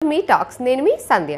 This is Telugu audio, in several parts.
మీ టాక్స్ నేను మీ సంధ్య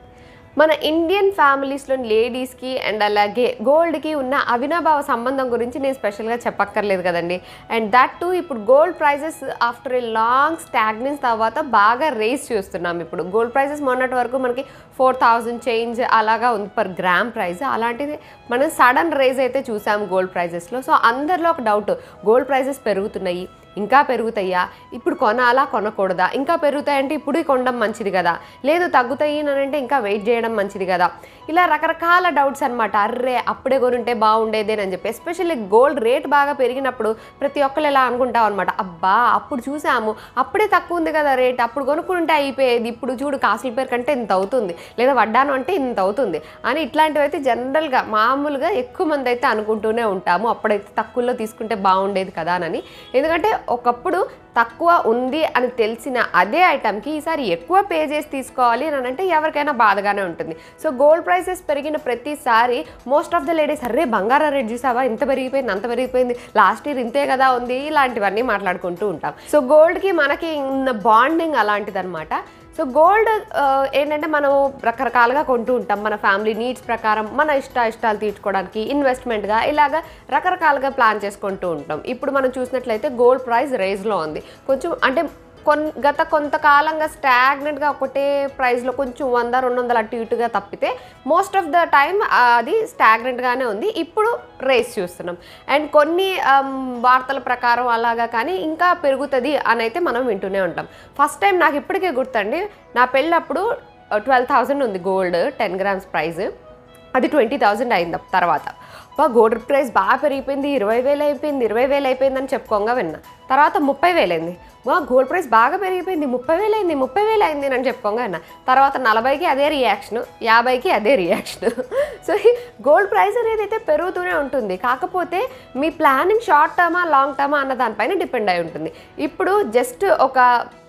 మన ఇండియన్ ఫ్యామిలీస్లోని లేడీస్కి అండ్ అలాగే గోల్డ్కి ఉన్న అవినాభావ సంబంధం గురించి నేను స్పెషల్గా చెప్పక్కర్లేదు కదండి అండ్ దట్ టు ఇప్పుడు gold prizes after a long stagnance తర్వాత బాగా రేస్ చూస్తున్నాం ఇప్పుడు గోల్డ్ ప్రైజెస్ మొన్నటి వరకు మనకి ఫోర్ థౌజండ్ చేంజ్ అలాగా ఉంది పర్ గ్రామ్ ప్రైస్ అలాంటిది మనం సడన్ రేజ్ అయితే చూసాము గోల్డ్ ప్రైజెస్లో సో అందరిలో ఒక డౌట్ గోల్డ్ ప్రైజెస్ పెరుగుతున్నాయి ఇంకా పెరుగుతాయా ఇప్పుడు కొనాలా కొనకూడదా ఇంకా పెరుగుతాయంటే ఇప్పుడు కొనడం మంచిది కదా లేదు తగ్గుతాయి అని అంటే ఇంకా వెయిట్ చేయడం మంచిది కదా ఇలా రకరకాల డౌట్స్ అనమాట అర్రే అప్పుడే కొనుంటే బాగుండేదేనని చెప్పి ఎస్పెషల్లీ గోల్డ్ రేట్ బాగా పెరిగినప్పుడు ప్రతి ఒక్కరు ఎలా అనుకుంటాం అనమాట అబ్బా అప్పుడు చూసాము అప్పుడే తక్కువ ఉంది కదా రేట్ అప్పుడు కొనుక్కుంటే అయిపోయేది ఇప్పుడు చూడు కాసుల పేరు కంటే ఇంత అవుతుంది లేదా వడ్డాను అంటే ఇంత అవుతుంది అని ఇట్లాంటివి అయితే జనరల్గా మామూలుగా ఎక్కువ మంది అయితే అనుకుంటూనే ఉంటాము అప్పుడైతే తక్కువలో తీసుకుంటే బాగుండేది కదా అని ఎందుకంటే ఒకప్పుడు తక్కువ ఉంది అని తెలిసిన అదే ఐటమ్కి ఈసారి ఎక్కువ పే చేసి తీసుకోవాలి అని అంటే ఎవరికైనా బాధగానే ఉంటుంది సో గోల్డ్ ప్రైసెస్ పెరిగిన ప్రతిసారి మోస్ట్ ఆఫ్ ద లేడీస్ అరే బంగారం రేట్ చూసావా ఇంత పెరిగిపోయింది అంత పెరిగిపోయింది లాస్ట్ ఇయర్ ఇంతే కదా ఉంది ఇలాంటివన్నీ మాట్లాడుకుంటూ ఉంటాం సో గోల్డ్కి మనకి ఉన్న బాండింగ్ అలాంటిదన్నమాట సో గోల్డ్ ఏంటంటే మనం రకరకాలుగా కొంటూ ఉంటాం మన ఫ్యామిలీ నీడ్స్ ప్రకారం మన ఇష్ట ఇష్టాలు తీర్చుకోవడానికి ఇన్వెస్ట్మెంట్గా ఇలాగా రకరకాలుగా ప్లాన్ చేసుకుంటూ ఉంటాం ఇప్పుడు మనం చూసినట్లయితే గోల్డ్ ప్రైస్ రేజ్లో ఉంది కొంచెం అంటే కొన్ గత కొంతకాలంగా స్టాగ్నెట్గా ఒకటే ప్రైస్లో కొంచెం వంద రెండు వందలు అటు ఇటుగా తప్పితే మోస్ట్ ఆఫ్ ద టైం అది స్టాగ్నెట్గానే ఉంది ఇప్పుడు రేస్ చూస్తున్నాం అండ్ కొన్ని ఆమ్, వార్తల ప్రకారం అలాగా కానీ ఇంకా పెరుగుతుంది అని అయితే మనం వింటూనే ఉంటాం ఫస్ట్ టైం నాకు ఇప్పటికే గుర్తండి నా పెళ్ళప్పుడు ట్వెల్వ్ థౌజండ్ ఉంది గోల్డ్ టెన్ గ్రామ్స్ ప్రైస్ అది ట్వంటీ థౌజండ్ అయింది తర్వాత బా గోల్డ్ ప్రైస్ బాగా పెరిగిపోయింది ఇరవై వేలు అయిపోయింది ఇరవై వేలు అయిపోయిందని చెప్పుకోగా విన్నా తర్వాత ముప్పై వేలు అయింది వా గోల్డ్ ప్రైస్ బాగా పెరిగిపోయింది ముప్పై వేలు అయింది ముప్పై వేలు అయింది అని చెప్పుకోగా విన్నా తర్వాత నలభైకి అదే రియాక్షన్ యాభైకి అదే రియాక్షన్ సో ఈ గోల్డ్ ప్రైస్ అనేది అయితే పెరుగుతూనే ఉంటుంది కాకపోతే మీ ప్లానింగ్ షార్ట్ టర్మా లాంగ్ టర్మా అన్న దానిపైన డిపెండ్ అయి ఉంటుంది ఇప్పుడు జస్ట్ ఒక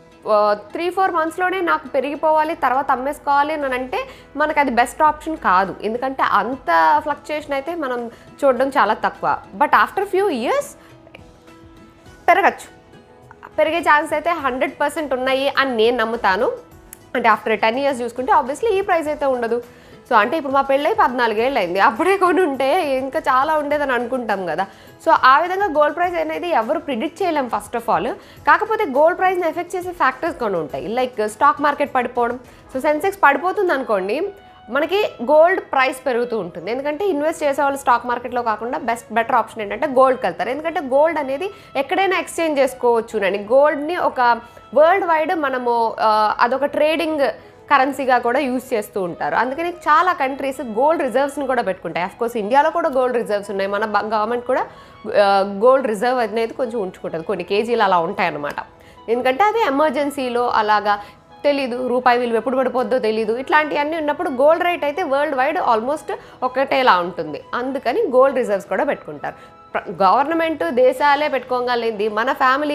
త్రీ ఫోర్ మంత్స్లోనే నాకు పెరిగిపోవాలి తర్వాత అమ్మేసుకోవాలి అని అంటే మనకు అది బెస్ట్ ఆప్షన్ కాదు ఎందుకంటే అంత ఫ్లక్చుయేషన్ అయితే మనం చూడడం చాలా తక్కువ బట్ ఆఫ్టర్ ఫ్యూ ఇయర్స్ పెరగచ్చు పెరిగే ఛాన్స్ అయితే హండ్రెడ్ పర్సెంట్ ఉన్నాయి అని నేను నమ్ముతాను అంటే ఆఫ్టర్ టెన్ ఇయర్స్ చూసుకుంటే ఆబ్వియస్లీ ఈ ప్రైస్ అయితే ఉండదు సో అంటే ఇప్పుడు మా పెళ్ళై పద్నాలుగేళ్ళు అయింది అప్పుడే కొని ఉంటే ఇంకా చాలా ఉండేదని అనుకుంటాం కదా సో ఆ విధంగా గోల్డ్ ప్రైస్ అనేది ఎవరు ప్రిడిక్ట్ చేయలేం ఫస్ట్ ఆఫ్ ఆల్ కాకపోతే గోల్డ్ ప్రైస్ని ఎఫెక్ట్ చేసే ఫ్యాక్టర్స్ కొన్ని ఉంటాయి లైక్ స్టాక్ మార్కెట్ పడిపోవడం సో సెన్సెక్స్ పడిపోతుంది అనుకోండి మనకి గోల్డ్ ప్రైస్ పెరుగుతూ ఉంటుంది ఎందుకంటే ఇన్వెస్ట్ చేసే వాళ్ళు స్టాక్ మార్కెట్లో కాకుండా బెస్ట్ బెటర్ ఆప్షన్ ఏంటంటే గోల్డ్కి వెళ్తారు ఎందుకంటే గోల్డ్ అనేది ఎక్కడైనా ఎక్స్చేంజ్ చేసుకోవచ్చు అండి గోల్డ్ని ఒక వరల్డ్ వైడ్ మనము ఆ, అదొక ట్రేడింగ్ కరెన్సీగా కూడా యూజ్ చేస్తూ ఉంటారు అందుకని చాలా కంట్రీస్ గోల్డ్ రిజర్వ్స్ని కూడా పెట్టుకుంటాయి కోర్స్ ఇండియాలో కూడా గోల్డ్ రిజర్వ్స్ ఉన్నాయి మన గవర్నమెంట్ కూడా గోల్డ్ రిజర్వ్ అనేది కొంచెం ఉంచుకుంటుంది కొన్ని కేజీలు అలా ఉంటాయన్నమాట ఎందుకంటే అవి ఎమర్జెన్సీలో అలాగా తెలీదు రూపాయి విలువ ఎప్పుడు పడిపోద్దో తెలీదు ఇట్లాంటివన్నీ ఉన్నప్పుడు గోల్డ్ రేట్ అయితే వరల్డ్ వైడ్ ఆల్మోస్ట్ ఒకటేలా ఉంటుంది అందుకని గోల్డ్ రిజర్వ్స్ కూడా పెట్టుకుంటారు గవర్నమెంట్ దేశాలే పెట్టుకోగలిగింది మన ఫ్యామిలీ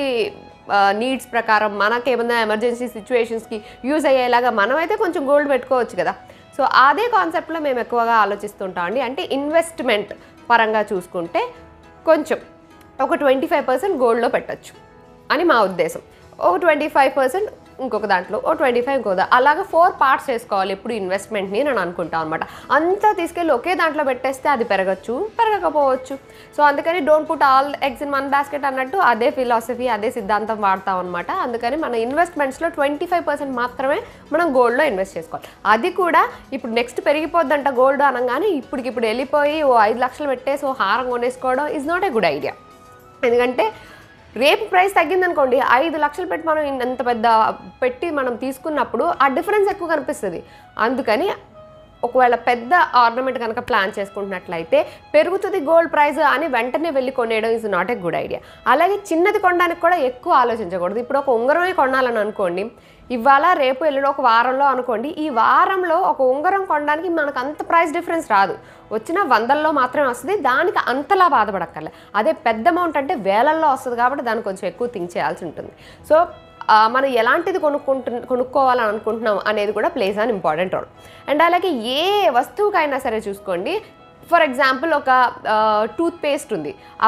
నీడ్స్ ప్రకారం మనకేమన్నా ఎమర్జెన్సీ సిచ్యువేషన్స్కి యూజ్ అయ్యేలాగా మనమైతే కొంచెం గోల్డ్ పెట్టుకోవచ్చు కదా సో అదే కాన్సెప్ట్లో మేము ఎక్కువగా ఆలోచిస్తుంటాం అండి అంటే ఇన్వెస్ట్మెంట్ పరంగా చూసుకుంటే కొంచెం ఒక ట్వంటీ ఫైవ్ పర్సెంట్ గోల్డ్లో పెట్టచ్చు అని మా ఉద్దేశం ఒక ట్వంటీ ఫైవ్ పర్సెంట్ ఇంకొక దాంట్లో ఓ ట్వంటీ ఫైవ్ ఇంకో దా- అలాగా ఫోర్ పార్ట్స్ చేసుకోవాలి ఎప్పుడు ఇన్వెస్ట్మెంట్ని నేను అనుకుంటాను అనమాట అంతా తీసుకెళ్ళి ఒకే దాంట్లో పెట్టేస్తే అది పెరగచ్చు పెరగకపోవచ్చు సో అందుకని don't put all eggs in one basket అన్నట్టు అదే ఫిలాసఫీ అదే సిద్ధాంతం వాడతాం అనమాట అందుకని మన ఇన్వెస్ట్మెంట్స్లో ట్వంటీ ఫైవ్ పర్సెంట్ మాత్రమే మనం గోల్డ్లో ఇన్వెస్ట్ చేసుకోవాలి అది కూడా ఇప్పుడు నెక్స్ట్ పెరిగిపోద్దంట గోల్డ్ అనగానే ఇప్పటికి ఇప్పుడు వెళ్ళిపోయి ఓ ఐదు లక్షలు పెట్టేసి ఓ హారం కొనేసుకోవడం is not a good idea ఎందుకంటే రేపు ప్రైస్ తగ్గిందనుకోండి ఐదు లక్షలు పెట్టి మనం ఇంత పెద్ద పెట్టి మనం తీసుకున్నప్పుడు ఆ డిఫరెన్స్ ఎక్కువ కనిపిస్తుంది అందుకని ఒకవేళ పెద్ద ఆర్నమెంట్ కనుక ప్లాన్ చేసుకుంటున్నట్లయితే పెరుగుతుంది గోల్డ్ ప్రైస్ అని వెంటనే వెళ్ళి కొనేయడం is not a good idea అలాగే చిన్నది కొనడానికి కూడా ఎక్కువ ఆలోచించకూడదు ఇప్పుడు ఒక ఉంగరమే కొనాలని అనుకోండి ఇవాళ రేపు ఎల్లుండి ఒక వారంలో అనుకోండి ఈ వారంలో ఒక ఉంగరం కొనడానికి మనకు అంత ప్రైస్ డిఫరెన్స్ రాదు వచ్చిన వందల్లో మాత్రమే వస్తుంది దానికి అంతలా బాధపడక్కర్లే అదే పెద్ద అమౌంట్ అంటే వేలల్లో వస్తుంది కాబట్టి దానికి కొంచెం ఎక్కువ థింక్ చేయాల్సి ఉంటుంది సో ఆ, మనం ఎలాంటిది కొనుక్కుంటు కొనుక్కోవాలని అనుకుంటున్నాం అనేది కూడా ప్లేస్ అని ఇంపార్టెంట్ రోల్ అండ్ అలాగే ఏ వస్తువుకైనా సరే చూసుకోండి ఫర్ ఎగ్జాంపుల్ ఒక టూత్ పేస్ట్ ఉంది ఆ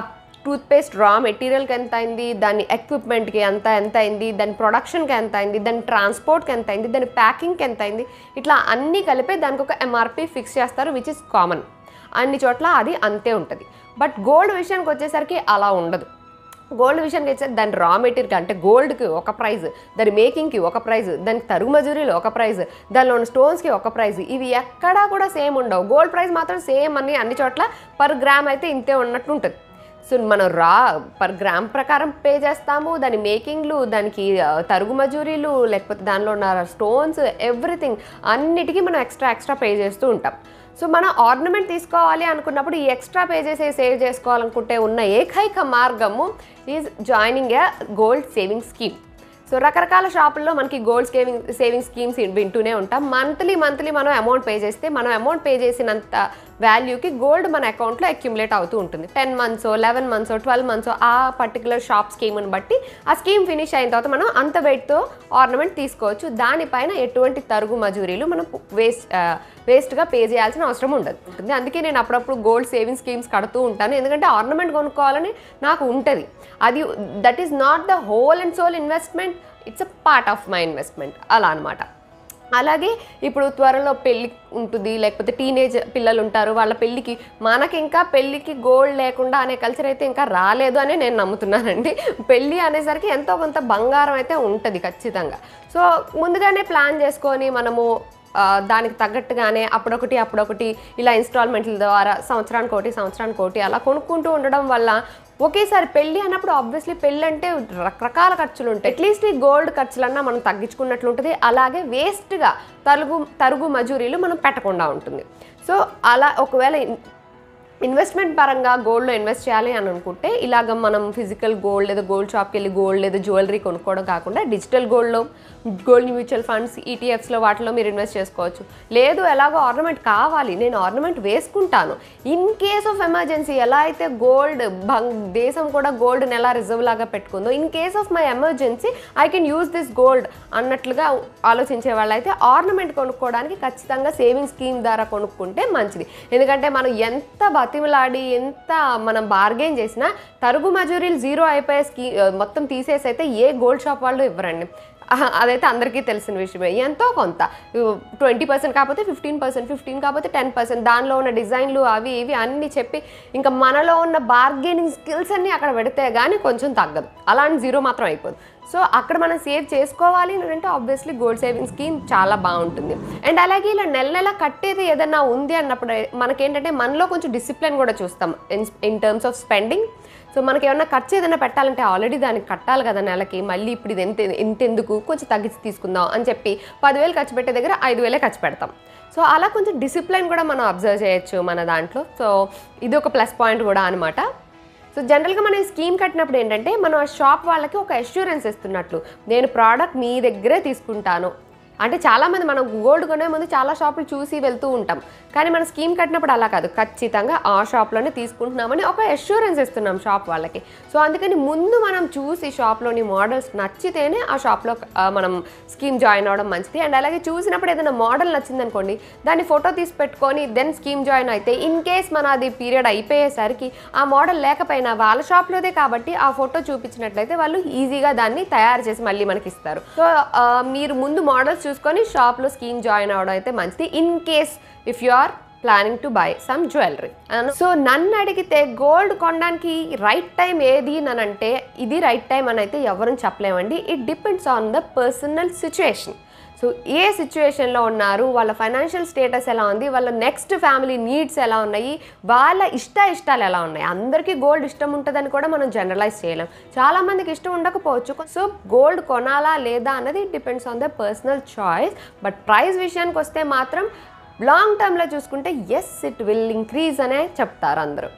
టూత్పేస్ట్ రా మెటీరియల్కి ఎంత అయింది దాని ఎక్విప్మెంట్కి ఎంత ఎంత అయింది దాని ప్రొడక్షన్కి ఎంత అయింది దాని ట్రాన్స్పోర్ట్కి ఎంత అయింది దాని ప్యాకింగ్కి ఎంత అయింది ఇట్లా అన్నీ కలిపి దానికి ఒక ఎంఆర్పి ఫిక్స్ చేస్తారు విచ్ ఇస్ కామన్ అన్ని చోట్ల అది అంతే ఉంటుంది బట్ గోల్డ్ విషయానికి వచ్చేసరికి అలా ఉండదు గోల్డ్ విషయానికి వచ్చేసరికి దాని రా మెటీరియల్ అంటే గోల్డ్కి ఒక ప్రైజ్ దాని మేకింగ్కి ఒక ప్రైజ్ దానికి తరుగు మజూరీలు ఒక ప్రైజ్ దానిలో ఉన్న స్టోన్స్కి ఒక ప్రైజ్ ఇవి ఎక్కడా కూడా సేమ్ ఉండవు గోల్డ్ ప్రైస్ మాత్రం సేమ్ అని అన్ని చోట్ల పర్ గ్రామ్ అయితే ఇంతే ఉన్నట్టు ఉంటుంది సో మనం రా పర్ గ్రామ్ ప్రకారం పే చేస్తాము దాని మేకింగ్లు దానికి ఆ, తరుగు మజూరీలు లేకపోతే దానిలో ఉన్న స్టోన్స్ ఎవ్రీథింగ్ అన్నిటికీ మనం ఎక్స్ట్రా ఎక్స్ట్రా పే చేస్తూ ఉంటాం సో మనం ఆర్నమెంట్ తీసుకోవాలి అనుకున్నప్పుడు ఈ ఎక్స్ట్రా పే చేసి సేవ్ చేసుకోవాలనుకుంటే ఉన్న ఏకైక మార్గము is joining a gold saving scheme so రకరకాల షాపుల్లో మనకి గోల్డ్ సేవింగ్ సేవింగ్ స్కీమ్స్ వింటూనే ఉంటాం మంత్లీ మంత్లీ మనం అమౌంట్ పే చేస్తే మనం అమౌంట్ పే చేసినంత వాల్యూకి గోల్డ్ మన అకౌంట్లో అక్యుములేట్ అవుతూ ఉంటుంది ten months eleven months twelve months ఆ పర్టికులర్ షాప్ స్కీమ్ని బట్టి ఆ స్కీమ్ ఫినిష్ అయిన తర్వాత మనం అంత వెయిట్తో ఆర్నమెంట్ తీసుకోవచ్చు దానిపైన ఎటువంటి తరుగు మజూరీలు మనం వేస్ట్ వేస్ట్గా పే చేయాల్సిన అవసరం ఉండదు ఉంటుంది అందుకే నేను అప్పుడప్పుడు గోల్డ్ సేవింగ్ స్కీమ్స్ కడుతూ ఉంటాను ఎందుకంటే ఆర్నమెంట్ కొనుక్కోవాలని నాకు ఉంటుంది అది that is not the whole and sole investment it's a part of my investment అలా అనమాట అలాగే ఇప్పుడు త్వరలో పెళ్ళి ఉంటుంది లేకపోతే టీనేజ్ పిల్లలు ఉంటారు వాళ్ళ పెళ్ళికి మనకి ఇంకా పెళ్ళికి గోల్డ్ లేకుండా అనే కల్చర్ అయితే ఇంకా రాలేదు అని నేను నమ్ముతున్నానండి పెళ్ళి అనేసరికి ఎంతో కొంత బంగారం అయితే ఉంటుంది ఖచ్చితంగా సో ముందుగానే ప్లాన్ చేసుకొని మనము ఆ, దానికి తగ్గట్టుగానే అప్పుడొకటి అప్పుడొకటి ఇలా ఇన్స్టాల్మెంట్ల ద్వారా సంవత్సరానికి ఒకటి సంవత్సరానికి ఒకటి అలా కొనుక్కుంటూ ఉండడం వల్ల ఒకేసారి పెళ్ళి అన్నప్పుడు ఆబ్వియస్లీ పెళ్ళి అంటే రకరకాల ఖర్చులు ఉంటాయి అట్లీస్ట్ ఈ గోల్డ్ ఖర్చులన్నా మనం తగ్గించుకున్నట్లు ఉంటుంది అలాగే వేస్ట్గా తరుగు తరుగు మజూరీలు మనం పెట్టకుండా ఉంటుంది సో అలా ఒకవేళ ఇన్- ఇన్వెస్ట్మెంట్ పరంగా గోల్డ్లో ఇన్వెస్ట్ చేయాలి అని అనుకుంటే ఇలాగ మనం ఫిజికల్ గోల్డ్ లేదా గోల్డ్ షాప్కి వెళ్ళి గోల్డ్ లేదా జ్యువెలరీ కొనుక్కోవడం కాకుండా డిజిటల్ గోల్డ్లో గోల్డ్ మ్యూచువల్ ఫండ్స్ ఈటీఎఫ్స్లో వాటిలో మీరు ఇన్వెస్ట్ చేసుకోవచ్చు లేదు ఎలాగో ఆర్నమెంట్ కావాలి నేను ఆర్నమెంట్ వేసుకుంటాను ఇన్ కేస్ ఆఫ్ ఎమర్జెన్సీ ఎలా అయితే గోల్డ్ భంగ్ దేశం కూడా గోల్డ్ని ఎలా రిజర్వ్ లాగా పెట్టుకుందో in case of my emergency I can use this gold అన్నట్లుగా ఆలోచించే వాళ్ళైతే ఆర్నమెంట్ కొనుక్కోవడానికి ఖచ్చితంగా సేవింగ్ స్కీమ్ ద్వారా కొనుక్కుంటే మంచిది ఎందుకంటే మనం ఎంత బతిమలాడి ఎంత మనం బార్గెన్ చేసినా తరుగు మజూరీలు జీరో అయిపోయే స్కీ మొత్తం తీసేసి అయితే ఏ గోల్డ్ షాప్ వాళ్ళు ఇవ్వరండి ఆహా, అదైతే అందరికీ తెలిసిన విషయమే ఎంతో కొంత ట్వంటీ పర్సెంట్ కాకపోతే ఫిఫ్టీన్ పర్సెంట్ ఫిఫ్టీన్ కాకపోతే టెన్ పర్సెంట్ దానిలో ఉన్న డిజైన్లు అవి ఇవి అన్నీ చెప్పి ఇంకా మనలో ఉన్న బార్గెనింగ్ స్కిల్స్ అన్నీ అక్కడ పెడితే కానీ కొంచెం తగ్గదు అలాంటి జీరో మాత్రం అయిపోదు సో అక్కడ మనం సేవ్ చేసుకోవాలి అని అంటే ఆబ్వియస్లీ గోల్డ్ సేవింగ్ స్కీమ్ చాలా బాగుంటుంది అండ్ అలాగే ఇలా నెల నెల కట్టేది ఏదైనా ఉంది అన్నప్పుడు మనకేంటంటే మనలో కొంచెం డిసిప్లిన్ కూడా చూస్తాం in in terms of spending so మనకి ఏమన్నా ఖర్చు ఏదైనా పెట్టాలంటే ఆల్రెడీ దానికి కట్టాలి కదా నెలకి మళ్ళీ ఇప్పుడు ఇది ఎంత ఇంతెందుకు కొంచెం తగ్గించి తీసుకుందాం అని చెప్పి పదివేలు ఖర్చు పెట్టే దగ్గర ఐదు వేలే ఖర్చు పెడతాం సో అలా కొంచెం డిసిప్లిన్ కూడా మనం అబ్జర్వ్ చేయొచ్చు మన దాంట్లో సో ఇది ఒక ప్లస్ పాయింట్ కూడా అనమాట సో జనరల్గా మనం ఈ స్కీమ్ కట్టినప్పుడు ఏంటంటే మనం ఆ షాప్ వాళ్ళకి ఒక అష్యూరెన్స్ ఇస్తున్నట్లు నేను ప్రోడక్ట్ మీ దగ్గరే తీసుకుంటాను అంటే చాలామంది మనం గోల్డ్ కొనే ముందు చాలా షాపులు చూసి వెళ్తూ ఉంటాం కానీ మన స్కీమ్ కట్టినప్పుడు అలా కాదు ఖచ్చితంగా ఆ షాప్లోనే తీసుకుంటున్నామని ఒక అష్యూరెన్స్ ఇస్తున్నాం షాప్ వాళ్ళకి సో అందుకని ముందు మనం చూసి షాప్లోని మోడల్స్ నచ్చితేనే ఆ షాప్లో ఆ, మనం స్కీమ్ జాయిన్ అవ్వడం మంచిది అండ్ అలాగే చూసినప్పుడు ఏదైనా మోడల్ నచ్చింది అనుకోండి దాన్ని ఫోటో తీసి పెట్టుకొని దెన్ స్కీమ్ జాయిన్ అయితే ఇన్ కేస్ మన అది పీరియడ్ అయిపోయేసరికి ఆ మోడల్ లేకపోయినా వాళ్ళ షాప్లోదే కాబట్టి ఆ ఫోటో చూపించినట్లయితే వాళ్ళు ఈజీగా దాన్ని తయారు చేసి మళ్ళీ మనకి ఇస్తారు సో ఆ, మీరు ముందు మోడల్స్ చూసుకొని షాప్లో స్కీమ్ జాయిన్ అవ్వడం అయితే మంచిది in case if you are planning to buy some jewellery so నన్ను అడిగితే గోల్డ్ కొనడానికి రైట్ టైం ఏది అని అంటే ఇది రైట్ టైం అని అయితే ఎవరూ చెప్పలేమండి it depends on the personal situation so ఏ సిచ్యువేషన్లో ఉన్నారు వాళ్ళ ఫైనాన్షియల్ స్టేటస్ ఎలా ఉంది వాళ్ళ నెక్స్ట్ ఫ్యామిలీ నీడ్స్ ఎలా ఉన్నాయి వాళ్ళ ఇష్ట ఇష్టాలు ఎలా ఉన్నాయి అందరికీ గోల్డ్ ఇష్టం ఉంటుందని కూడా మనం జనరలైజ్ చేయలేం చాలామందికి ఇష్టం ఉండకపోవచ్చు సో గోల్డ్ కొనాలా లేదా అన్నది depends on the personal choice but price విషయానికి వస్తే మాత్రం లాంగ్ టర్మ్లో చూసుకుంటే ఎస్ ఇట్ విల్ ఇంక్రీజ్ అనే చెప్తారు అందరూ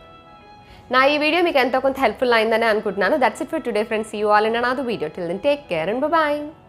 నా ఈ వీడియో మీకు ఎంతో కొంత హెల్ప్ఫుల్ అయిందని అనుకుంటున్నాను that's it for today friends you all in another video till then take care and bye